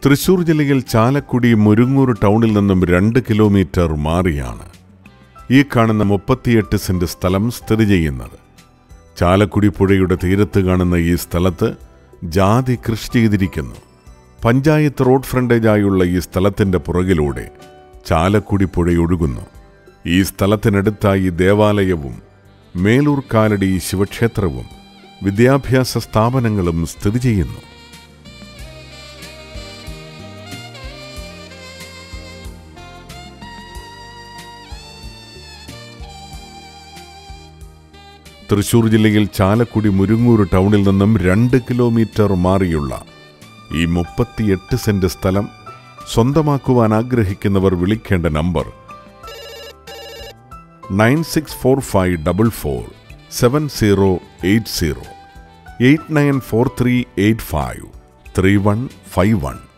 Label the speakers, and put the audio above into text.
Speaker 1: തൃശൂർ ജില്ലയിൽ ചാലക്കുടി മുരുങ്ങൂർ ടൗണിൽ നിന്നും രണ്ട് കിലോമീറ്റർ മാറിയാണ് ഈ കാണുന്ന മുപ്പത്തിയെട്ട് സെന്റ് സ്ഥലം സ്ഥിതി ചെയ്യുന്നത് ചാലക്കുടി പുഴയുടെ തീരത്ത് കാണുന്ന ഈ സ്ഥലത്ത് ജാതി കൃഷി ചെയ്തിരിക്കുന്നു പഞ്ചായത്ത് റോഡ് ഫ്രണ്ടേജായുള്ള ഈ സ്ഥലത്തിന്റെ പുറകിലൂടെ ചാലക്കുടി പുഴയൊഴുകുന്നു ഈ സ്ഥലത്തിനടുത്തായി ദേവാലയവും മേലൂർ കാലടി ശിവക്ഷേത്രവും വിദ്യാഭ്യാസ സ്ഥാപനങ്ങളും സ്ഥിതി ചെയ്യുന്നു തൃശൂർ ജില്ലയിൽ ചാലക്കുടി മുരുങ്ങൂർ ടൗണിൽ നിന്നും രണ്ട് കിലോമീറ്റർ മാറിയുള്ള ഈ മുപ്പത്തിയെട്ട് സെന്റ് സ്ഥലം സ്വന്തമാക്കുവാൻ ആഗ്രഹിക്കുന്നവർ വിളിക്കേണ്ട number nine six four five double four seven zero eight zero eight nine four three eight five three one five one